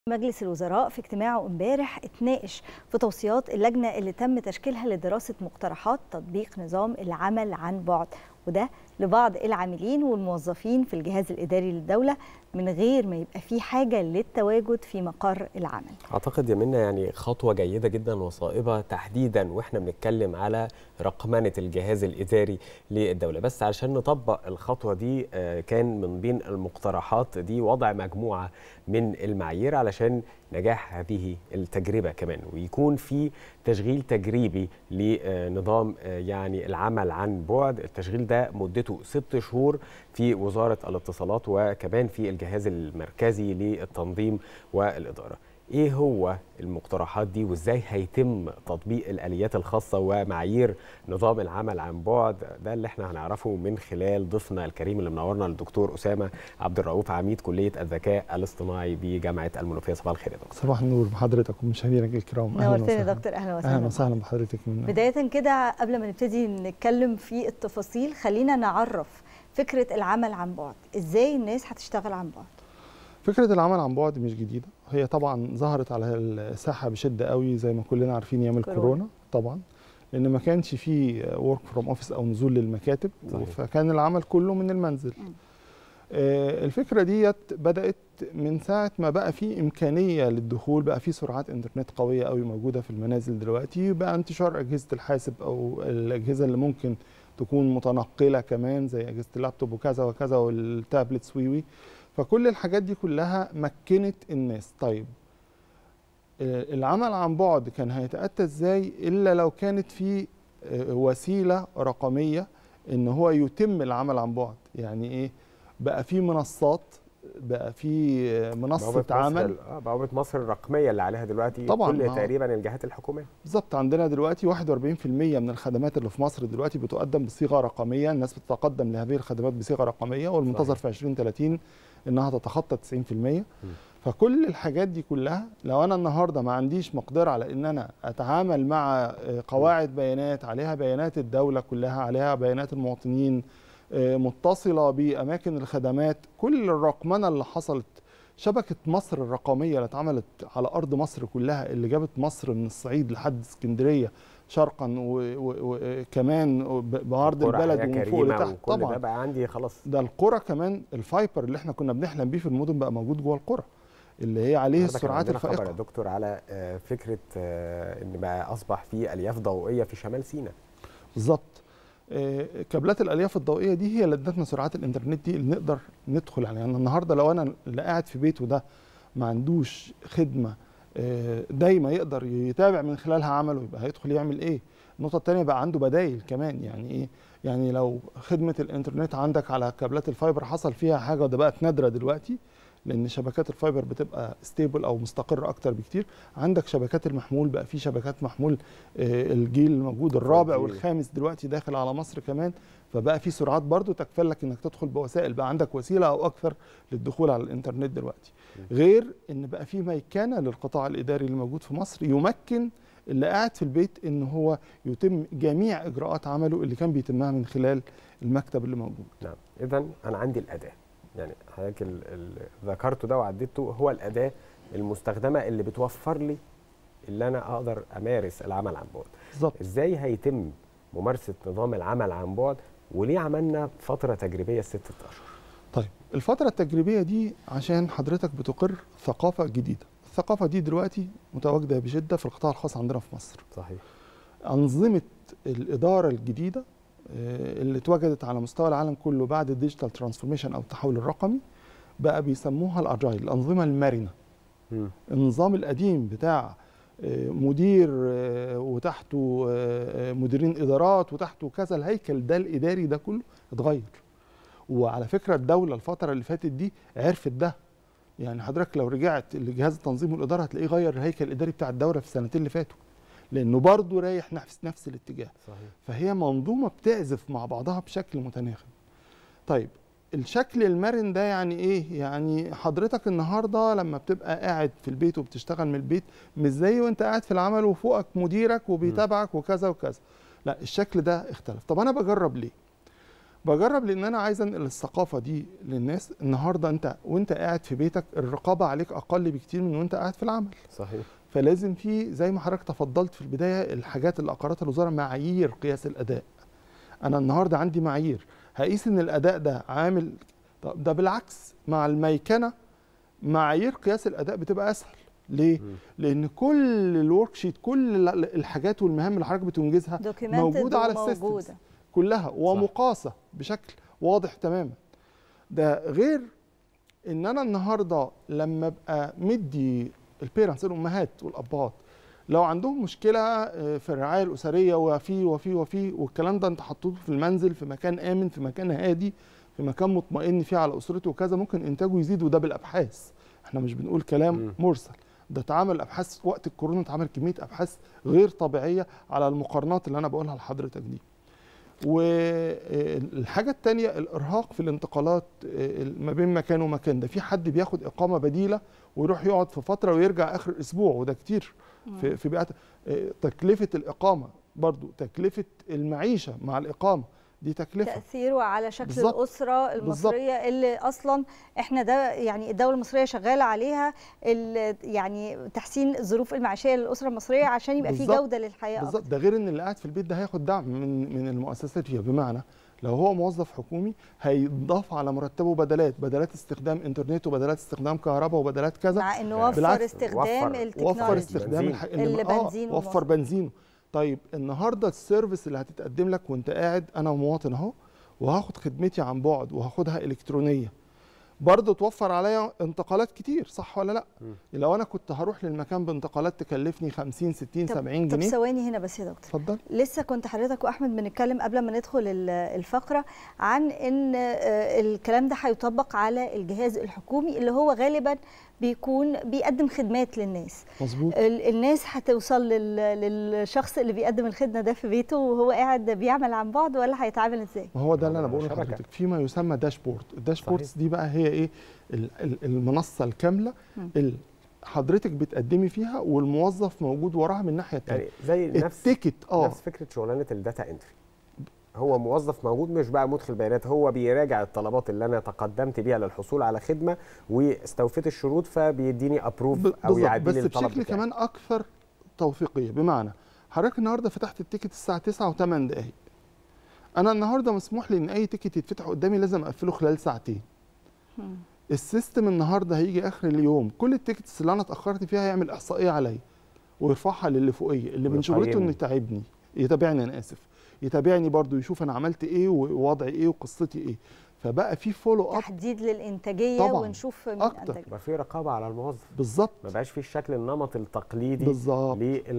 مجلس الوزراء في اجتماعه امبارح اتناقش في توصيات اللجنه اللي تم تشكيلها لدراسه مقترحات تطبيق نظام العمل عن بعد وده لبعض العاملين والموظفين في الجهاز الاداري للدوله من غير ما يبقى في حاجه للتواجد في مقر العمل. اعتقد يا منى يعني خطوه جيده جدا وصائبه تحديدا واحنا بنتكلم على رقمنه الجهاز الاداري للدوله بس علشان نطبق الخطوه دي كان من بين المقترحات دي وضع مجموعه من المعايير علشان نجاح هذه التجربه كمان ويكون في تشغيل تجريبي لنظام يعني العمل عن بعد التشغيل ده مدته ست شهور في وزاره الاتصالات وكمان في الجهاز المركزي للتنظيم والاداره ايه هو المقترحات دي وازاي هيتم تطبيق الاليات الخاصه ومعايير نظام العمل عن بعد ده اللي احنا هنعرفه من خلال ضيفنا الكريم اللي منورنا الدكتور اسامه عبد الرؤوف عميد كليه الذكاء الاصطناعي بجامعه المنوفيه صباح الخير يا دكتور صباح النور بحضرتك ومشاهدينك الكرام نورتني يا دكتور اهلا وسهلا اهلا وسهلا بحضرتك من بدايه كده قبل ما نبتدي نتكلم في التفاصيل خلينا نعرف فكره العمل عن بعد ازاي الناس هتشتغل عن بعد فكره العمل عن بعد مش جديده هي طبعا ظهرت على الساحه بشده قوي زي ما كلنا عارفين ايام الكورونا طبعا لان ما كانش في ورك فروم اوفيس او نزول للمكاتب صحيح. فكان العمل كله من المنزل م. آه الفكره ديت بدات من ساعه ما بقى في امكانيه للدخول بقى في سرعات انترنت قويه قوي موجوده في المنازل دلوقتي بقى انتشار اجهزه الحاسب او الاجهزه اللي ممكن تكون متنقله كمان زي اجهزه اللابتوب وكذا وكذا والتابلتس ويوي فكل الحاجات دي كلها مكنت الناس طيب العمل عن بعد كان هيتأتى ازاي الا لو كانت في وسيله رقميه ان هو يتم العمل عن بعد يعني ايه بقى في منصات بقى في منصه عمل اه بوابه مصر الرقميه اللي عليها دلوقتي طبعا كل تقريبا الجهات الحكوميه بالظبط عندنا دلوقتي 41% من الخدمات اللي في مصر دلوقتي بتقدم بصيغه رقميه الناس بتتقدم لهذه الخدمات بصيغه رقميه والمنتظر في 2030 انها تتخطى 90% م. فكل الحاجات دي كلها لو انا النهارده ما عنديش مقدره على ان انا اتعامل مع قواعد بيانات عليها بيانات الدوله كلها عليها بيانات المواطنين متصله باماكن الخدمات كل الرقمنه اللي حصلت شبكه مصر الرقميه اللي اتعملت على ارض مصر كلها اللي جابت مصر من الصعيد لحد اسكندريه شرقا وكمان بعرض البلد ومن فوق لتحت طبعا ده بقى عندي خلاص ده القرى كمان الفايبر اللي احنا كنا بنحلم بيه في المدن بقى موجود جوه القرى اللي هي عليه السرعات الفائقه خبر يا دكتور على فكره ان بقى اصبح في الياف ضوئيه في شمال سيناء بالظبط كابلات الالياف الضوئيه دي هي اللي ادتنا سرعات الانترنت دي اللي نقدر ندخل عليها يعني النهارده لو انا اللي قاعد في بيته ده ما عندوش خدمه دايما يقدر يتابع من خلالها عمله يبقى هيدخل يعمل ايه النقطه الثانيه بقى عنده بدايل كمان يعني ايه يعني لو خدمه الانترنت عندك على كابلات الفايبر حصل فيها حاجه وده بقت نادره دلوقتي لان شبكات الفايبر بتبقى ستيبل او مستقره اكتر بكتير عندك شبكات المحمول بقى في شبكات محمول الجيل الموجود الرابع والخامس دلوقتي داخل على مصر كمان فبقى في سرعات برضو تكفل لك انك تدخل بوسائل بقى عندك وسيله او اكثر للدخول على الانترنت دلوقتي غير ان بقى في ميكنه للقطاع الاداري اللي موجود في مصر يمكن اللي قاعد في البيت ان هو يتم جميع اجراءات عمله اللي كان بيتمها من خلال المكتب اللي موجود نعم اذا انا عندي الاداه يعني حضرتك ذكرته ده وعديته هو الاداه المستخدمه اللي بتوفر لي اللي انا اقدر امارس العمل عن بعد بالظبط ازاي هيتم ممارسه نظام العمل عن بعد وليه عملنا فتره تجريبيه ست اشهر طيب الفتره التجريبيه دي عشان حضرتك بتقر ثقافه جديده الثقافه دي دلوقتي متواجده بشده في القطاع الخاص عندنا في مصر صحيح انظمه الاداره الجديده اللي اتوجدت على مستوى العالم كله بعد الديجيتال ترانسفورميشن او التحول الرقمي بقى بيسموها الاجايل الانظمه المرنه م. النظام القديم بتاع مدير وتحته مديرين ادارات وتحته كذا الهيكل ده الاداري ده كله اتغير وعلى فكره الدوله الفتره اللي فاتت دي عرفت ده يعني حضرتك لو رجعت لجهاز التنظيم والاداره هتلاقيه غير الهيكل الاداري بتاع الدوله في السنتين اللي فاتوا لانه برضه رايح نفس نفس الاتجاه صحيح. فهي منظومه بتعزف مع بعضها بشكل متناغم طيب الشكل المرن ده يعني ايه يعني حضرتك النهارده لما بتبقى قاعد في البيت وبتشتغل من البيت مش زي وانت قاعد في العمل وفوقك مديرك وبيتابعك وكذا وكذا لا الشكل ده اختلف طب انا بجرب ليه بجرب لان انا عايز انقل الثقافه دي للناس النهارده انت وانت قاعد في بيتك الرقابه عليك اقل بكتير من وانت قاعد في العمل صحيح فلازم في زي ما حضرتك تفضلت في البدايه الحاجات اللي اقرتها الوزاره معايير قياس الاداء انا النهارده عندي معايير هقيس ان الاداء ده عامل طب ده بالعكس مع الميكنه معايير قياس الاداء بتبقى اسهل ليه مم. لان كل الورك شيت كل ال- الحاجات والمهام اللي حضرتك بتنجزها documented موجوده على وموجودة. السيستمز كلها ومقاسه بشكل واضح تماما ده غير ان انا النهارده لما ابقى مدي البيرنتس الامهات والابهات لو عندهم مشكله آه، في الرعايه الاسريه وفي وفي وفي والكلام ده انت حطيته في المنزل في مكان امن في مكان هادي في مكان مطمئن فيه على اسرته وكذا ممكن انتاجه يزيد وده بالابحاث احنا مش بنقول كلام مم. مرسل ده اتعمل ابحاث وقت الكورونا اتعمل كميه ابحاث غير طبيعيه على المقارنات اللي انا بقولها لحضرتك دي والحاجة التانية الإرهاق في الانتقالات آه، ما بين مكان ومكان ده في حد بياخد إقامة بديلة ويروح يقعد في فترة ويرجع آخر أسبوع وده كتير في في بيئات آه، تكلفة الإقامة برضو تكلفة المعيشة مع الإقامة دي تكلفة تأثيره على شكل بالظبط. الأسرة المصرية اللي أصلا احنا ده يعني الدولة المصرية شغالة عليها ال- يعني تحسين الظروف المعيشية للأسرة المصرية عشان يبقى في بالظبط. جودة للحياة أكتر بالظبط ده غير ان اللي قاعد في البيت ده هياخد دعم من من المؤسسات فيها بمعنى لو هو موظف حكومي هيضاف على مرتبه بدلات بدلات استخدام انترنت وبدلات استخدام كهرباء وبدلات كذا مع انه وفر بالعكس، استخدام وفر- وفر التكنولوجي استخدام بنزين. الح... اللي اللي آه، بنزين وفر ومصر. بنزينه طيب النهارده السيرفيس اللي هتتقدم لك وانت قاعد انا مواطن اهو وهاخد خدمتي عن بعد وهاخدها الكترونيه برضه توفر عليا انتقالات كتير صح ولا لا مم. لو انا كنت هروح للمكان بانتقالات تكلفني 50 60 طب- 70 طب جنيه ثواني هنا بس يا دكتور اتفضل لسه كنت حضرتك واحمد بنتكلم قبل ما ندخل ال- الفقره عن ان آه، الكلام ده هيطبق على الجهاز الحكومي اللي هو غالبا بيكون بيقدم خدمات للناس مظبوط ال- الناس هتوصل لل- للشخص اللي بيقدم الخدمه ده في بيته وهو قاعد بيعمل عن بعد ولا هيتعامل ازاي ما هو ده اللي انا هو بقوله شبكة. لحضرتك فيما يسمى داشبورد الداشبوردز صحيح. دي بقى هي ايه ال- ال- المنصه الكامله مم. اللي حضرتك بتقدمي فيها والموظف موجود وراها من الناحيه الثانيه يعني زي نفس التيكت اه نفس فكره شغلانه الداتا انتري هو موظف موجود مش بقى مدخل بيانات هو بيراجع الطلبات اللي انا تقدمت بيها للحصول على خدمه واستوفيت الشروط فبيديني ابروف ب- او بالظبط يعدي بس لي الطلب بشكل بتاعي. كمان اكثر توثيقيه بمعنى حضرتك النهارده فتحت التيكت الساعه 9 و8 دقائق انا النهارده مسموح لي ان اي تيكت يتفتح قدامي لازم اقفله خلال ساعتين مم. السيستم النهارده هيجي اخر اليوم كل التيكتس اللي انا اتاخرت فيها هيعمل احصائيه عليا ويرفعها للي فوقيه اللي من شغلته ويقيمني. انه يتابعني يتابعني انا اسف يتابعني برضو يشوف انا عملت ايه ووضعي ايه وقصتي ايه فبقى في فولو اب تحديد للانتاجيه طبعاً. ونشوف مين أكتر. انتج يبقى في رقابه على الموظف بالظبط ما بقاش في الشكل النمط التقليدي بالظبط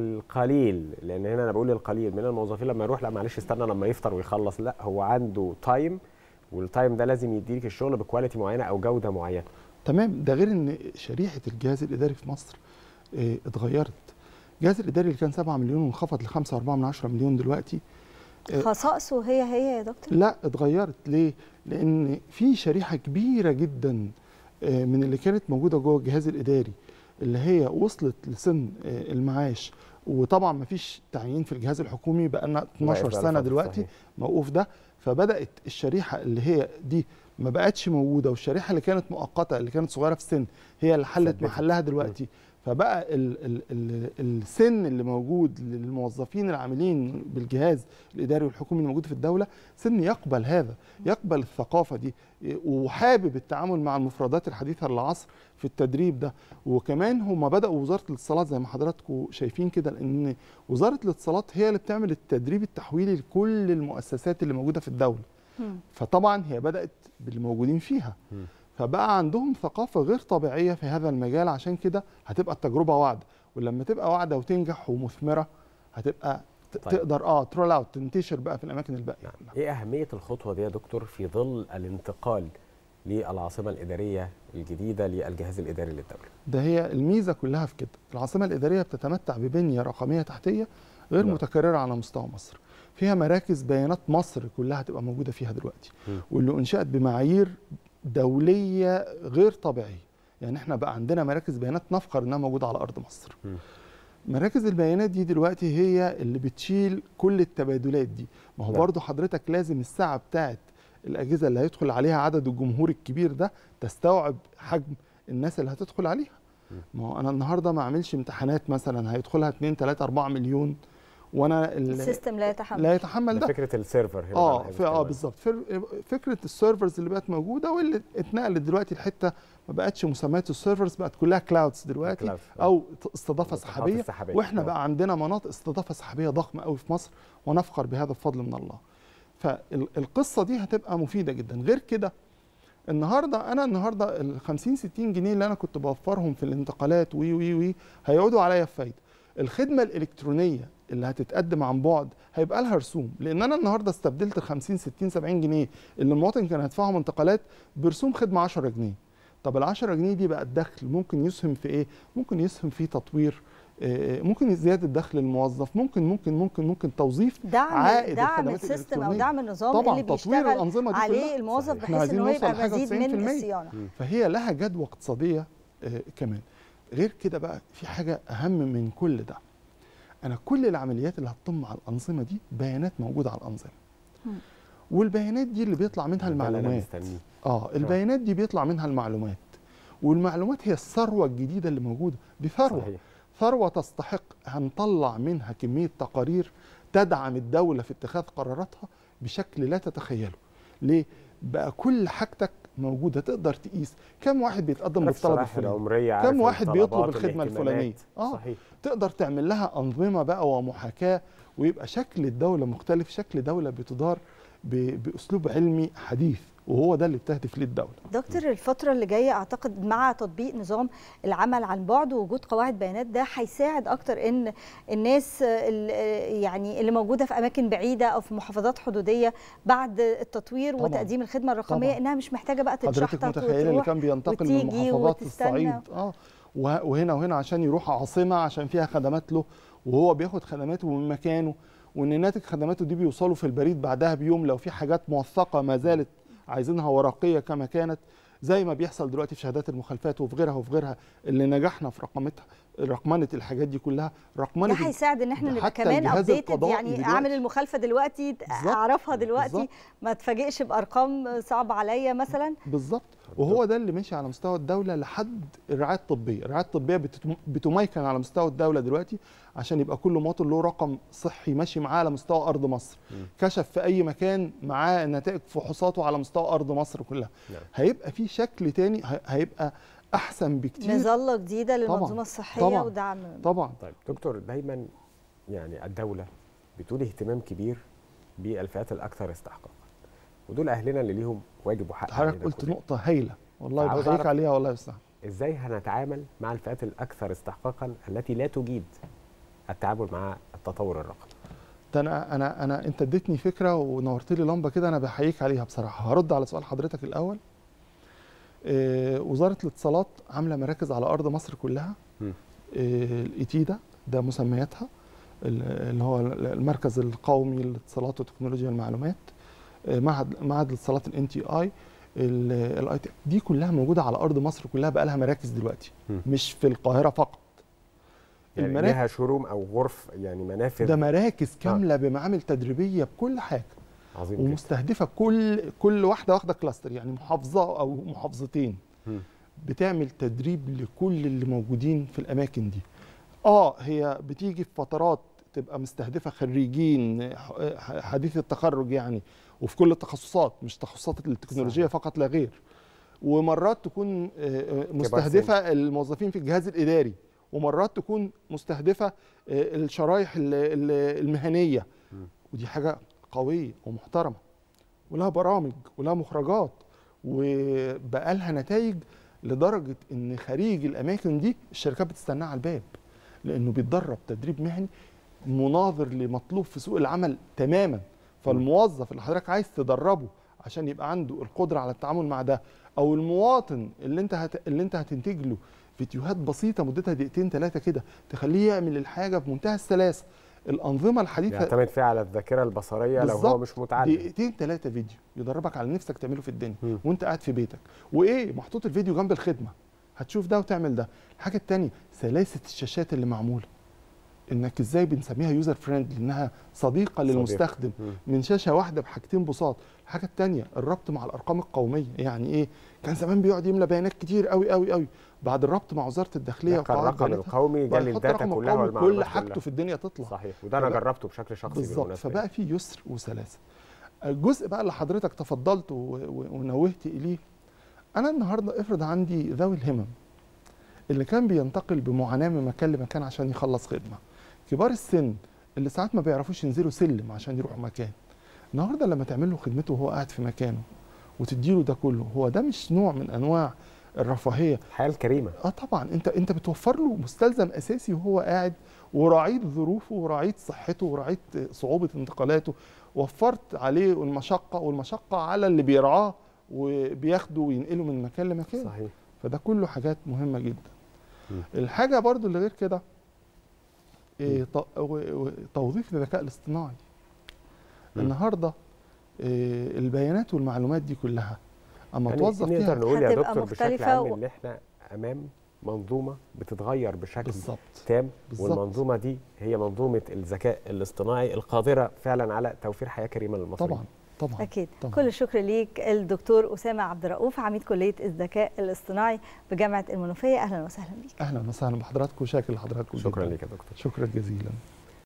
للقليل لان هنا انا بقول القليل من الموظفين لما يروح لا معلش استنى لما يفطر ويخلص لا هو عنده تايم والتايم ده لازم يديك الشغل بكواليتي معينه او جوده معينه تمام ده غير ان شريحه الجهاز الاداري في مصر اه اتغيرت الجهاز الاداري اللي كان 7 مليون وانخفض ل 5.4 مليون دلوقتي آه. خصائصه هي هي يا دكتور لا اتغيرت ليه؟ لان في شريحه كبيره جدا آه، من اللي كانت موجوده جوه الجهاز الاداري اللي هي وصلت لسن آه، المعاش وطبعا ما فيش تعيين في الجهاز الحكومي بقى لنا 12 واقف بقى سنه الفترة، دلوقتي صحيح. موقوف ده فبدات الشريحه اللي هي دي ما بقتش موجوده والشريحه اللي كانت مؤقته اللي كانت صغيره في السن هي اللي حلت ثبتت. محلها دلوقتي فبقى ال ال ال السن اللي موجود للموظفين العاملين بالجهاز الاداري والحكومي اللي موجود في الدوله سن يقبل هذا يقبل الثقافه دي وحابب التعامل مع المفردات الحديثه للعصر في التدريب ده وكمان هم بداوا وزاره الاتصالات زي ما حضراتكم شايفين كده لان وزاره الاتصالات هي اللي بتعمل التدريب التحويلي لكل المؤسسات اللي موجوده في الدوله مم. فطبعا هي بدات باللي موجودين فيها مم. فبقى عندهم ثقافه غير طبيعيه في هذا المجال عشان كده هتبقى التجربه واعده ولما تبقى واعده وتنجح ومثمره هتبقى ت- طيب. تقدر اه ترول اوت تنتشر بقى في الاماكن الباقيه نعم. كلها. ايه اهميه الخطوه دي يا دكتور في ظل الانتقال للعاصمه الاداريه الجديده للجهاز الاداري للدوله ده هي الميزه كلها في كده العاصمه الاداريه بتتمتع ببنيه رقميه تحتيه غير نعم. متكرره على مستوى مصر فيها مراكز بيانات مصر كلها هتبقى موجوده فيها دلوقتي مم. واللي انشات بمعايير دوليه غير طبيعيه يعني احنا بقى عندنا مراكز بيانات نفخر انها موجوده على ارض مصر مم. مراكز البيانات دي دلوقتي هي اللي بتشيل كل التبادلات دي ما هو نعم. برضو حضرتك لازم الساعه بتاعت الاجهزه اللي هيدخل عليها عدد الجمهور الكبير ده تستوعب حجم الناس اللي هتدخل عليها ما هو انا النهارده ما اعملش امتحانات مثلا هيدخلها 2 3 4 مليون وانا ال- السيستم لا يتحمل لا يتحمل ده ده فكره السيرفر هنا اه بقى في اه بنتكلم بالظبط فر- فكره السيرفرز اللي بقت موجوده واللي اتنقلت دلوقتي لحته ما بقتش مسميات السيرفرز بقت كلها كلاودز دلوقتي كلاود. او استضافه المساحات سحابيه السحابية. واحنا آه. بقى عندنا مناطق استضافه سحابيه ضخمه قوي في مصر ونفخر بهذا الفضل من الله فالقصه دي هتبقى مفيده جدا غير كده النهارده انا النهارده ال 50 60 جنيه اللي انا كنت بوفرهم في الانتقالات وي وي وي هيعودوا عليا بفايده الخدمه الالكترونيه اللي هتتقدم عن بعد هيبقى لها رسوم لان انا النهارده استبدلت ال 50 60 70 جنيه اللي المواطن كان هيدفعهم انتقالات برسوم خدمه 10 جنيه طب ال 10 جنيه دي بقى الدخل ممكن يسهم في ايه ممكن يسهم في تطوير آه، ممكن زياده دخل الموظف ممكن ممكن ممكن ممكن توظيف دعم عائد دعم الخدمات السيستم او الإلكترونية. دعم النظام طبعا اللي تطوير بيشتغل الانظمه دي عليه كلها الموظف صحيح. إحنا بحيث ان عايزين هو يبقى نوصل لحاجة مزيد من 90%. الصيانه فهي لها جدوى اقتصاديه آه، كمان غير كده بقى في حاجه اهم من كل ده انا كل العمليات اللي هتتم على الانظمه دي بيانات موجوده على الانظمه مم. والبيانات دي اللي بيطلع منها ده اللي أنا المعلومات مستنيه. اه البيانات دي بيطلع منها المعلومات والمعلومات هي الثروه الجديده اللي موجوده دي ثروه صحيح. ثروه تستحق هنطلع منها كميه تقارير تدعم الدوله في اتخاذ قراراتها بشكل لا تتخيله ليه بقى كل حاجتك موجوده تقدر تقيس كم واحد بيتقدم عارف بالطلب الصلاح الفلاني العمريه كم عارف واحد بيطلب الطلبات الخدمة والاهتمامات. الفلانية؟ آه. صحيح تقدر تعمل لها أنظمة بقى ومحاكاة ويبقى شكل الدولة مختلف شكل دولة بتدار ب- بأسلوب علمي حديث وهو ده اللي بتهدف ليه الدولة دكتور الفترة اللي جاية أعتقد مع تطبيق نظام العمل عن بعد ووجود قواعد بيانات ده هيساعد أكتر إن الناس ال- يعني اللي موجودة في أماكن بعيدة أو في محافظات حدودية بعد التطوير طبعاً. وتقديم الخدمة الرقمية طبعاً. إنها مش محتاجة بقى حضرتك تتشحطط متخيلة اللي وتروح كان بينتقل من وتيجي محافظات وتستنى. الصعيد اه وه- وهنا وهنا عشان يروح عاصمة عشان فيها خدمات له وهو بياخد خدماته من مكانه وان ناتج خدماته دي بيوصلوا في البريد بعدها بيوم لو في حاجات موثقة ما زالت عايزينها ورقية كما كانت زي ما بيحصل دلوقتي في شهادات المخالفات وفي غيرها وفي غيرها اللي نجحنا في رقمتها رقمنة الحاجات دي كلها رقمنة ده هيساعد ان احنا ده نبقى حتى كمان الجهاز ابديتد القضائي يعني دلوقتي. اعمل المخالفه دلوقتي بالظبط. اعرفها دلوقتي بالظبط. ما اتفاجئش بارقام صعبه عليا مثلا بالظبط وهو ده اللي ماشي على مستوى الدوله لحد الرعايه الطبيه الرعايه الطبيه بتتم- بتميكن على مستوى الدوله دلوقتي عشان يبقى كل مواطن له رقم صحي ماشي معاه على مستوى ارض مصر كشف في اي مكان معاه نتائج فحوصاته على مستوى ارض مصر كلها نعم. هيبقى في شكل تاني ه- هيبقى احسن بكتير مظله جديده طبعاً. للمنظومه الصحيه طبعاً. ودعم طبعا طيب دكتور دايما يعني الدوله بتولي اهتمام كبير بالفئات الاكثر استحقاقا ودول اهلنا اللي ليهم واجب وحق حضرتك علينا قلت كلنا. نقطه هايله والله عاوز بحييك أعرف- عليها والله يا استاذ ازاي هنتعامل مع الفئات الاكثر استحقاقا التي لا تجيد التعامل مع التطور الرقمي ده انا انا انا انت اديتني فكره ونورت لي لمبه كده انا بحييك عليها بصراحه هرد على سؤال حضرتك الاول آه وزاره الاتصالات عامله مراكز على ارض مصر كلها مم. آه الايتيدا ده مسمياتها ال- اللي هو المركز القومي للاتصالات وتكنولوجيا المعلومات آه معهد معهد الاتصالات الان تي اي الاي تي دي كلها موجوده على ارض مصر كلها بقى لها مراكز دلوقتي مم. مش في القاهره فقط يعني المراكز- لها شروم او غرف يعني منافذ ده مراكز كامله بمعامل تدريبيه بكل حاجه عظيم جدا ومستهدفه كل كل واحده واخده كلاستر يعني محافظه او محافظتين مم. بتعمل تدريب لكل اللي موجودين في الاماكن دي اه هي بتيجي في فترات تبقى مستهدفه خريجين ح- حديث التخرج يعني وفي كل التخصصات مش تخصصات التكنولوجيا صحيح. فقط لا غير ومرات تكون آه، آه، مستهدفه الموظفين في الجهاز الاداري ومرات تكون مستهدفه آه، الشرايح ال- ال- المهنيه مم. ودي حاجه قويه ومحترمه ولها برامج ولها مخرجات وبقى لها نتائج لدرجه ان خريج الاماكن دي الشركات بتستناه على الباب لانه بيتدرب تدريب مهني مناظر لمطلوب في سوق العمل تماما فالموظف اللي حضرتك عايز تدربه عشان يبقى عنده القدره على التعامل مع ده او المواطن اللي انت هت... اللي انت هتنتج له فيديوهات بسيطه مدتها دقيقتين ثلاثه كده تخليه يعمل الحاجه بمنتهى السلاسه الانظمه الحديثه يعتمد فيها على الذاكره البصريه لو هو بالظبط. مش متعلم دقيقتين ثلاثه فيديو يدربك على نفسك تعمله في الدنيا مم. وانت قاعد في بيتك وايه محطوط الفيديو جنب الخدمه هتشوف ده وتعمل ده الحاجه الثانيه سلاسه الشاشات اللي معموله انك ازاي بنسميها يوزر فريندلي انها صديقه للمستخدم مم. من شاشه واحده بحاجتين بساط الحاجه الثانيه الربط مع الارقام القوميه يعني ايه كان زمان بيقعد يملى بيانات كتير قوي قوي قوي بعد الربط مع وزاره الداخليه ده كان وقواعد الرقم بياناتها، القومي بقى جالي يحط الداتا رقم كلها القومي والمعلومات كل حاجته كلها. في الدنيا تطلع صحيح وده انا فبقى- جربته بشكل شخصي بالظبط بالمناسبة فبقى في يسر وسلاسه الجزء بقى اللي حضرتك تفضلت و- و- ونوهت اليه انا النهارده افرض عندي ذوي الهمم اللي كان بينتقل بمعاناه من مكان لمكان عشان يخلص خدمه كبار السن اللي ساعات ما بيعرفوش ينزلوا سلم عشان يروحوا مكان النهارده لما تعمل له خدمته وهو قاعد في مكانه وتديله ده كله هو ده مش نوع من انواع الرفاهيه الحياه الكريمه اه طبعا انت انت بتوفر له مستلزم اساسي وهو قاعد وراعيت ظروفه وراعيت صحته وراعيت صعوبه انتقالاته وفرت عليه المشقه والمشقه على اللي بيرعاه وبياخده وينقله من مكان لمكان صحيح فده كله حاجات مهمه جدا مم. الحاجه برضو اللي غير كده إيه ط- و- و- توظيف الذكاء الاصطناعي مم. النهارده إيه البيانات والمعلومات دي كلها اما يعني توظف فيها نقدر نقول يا هتبقى دكتور بشكل مختلفة عام و- ان احنا امام منظومه بتتغير بشكل بالظبط تام بالظبط. والمنظومه دي هي منظومه الذكاء الاصطناعي القادره فعلا على توفير حياه كريمه للمصريين طبعا طبعا أكيد طبعاً. كل الشكر ليك الدكتور أسامة عبد الرؤوف عميد كلية الذكاء الاصطناعي بجامعة المنوفية أهلا وسهلا بيك اهلا وسهلا بحضراتكم شاكر لحضراتكم شكرا جداً. لك يا دكتور شكرا جزيلا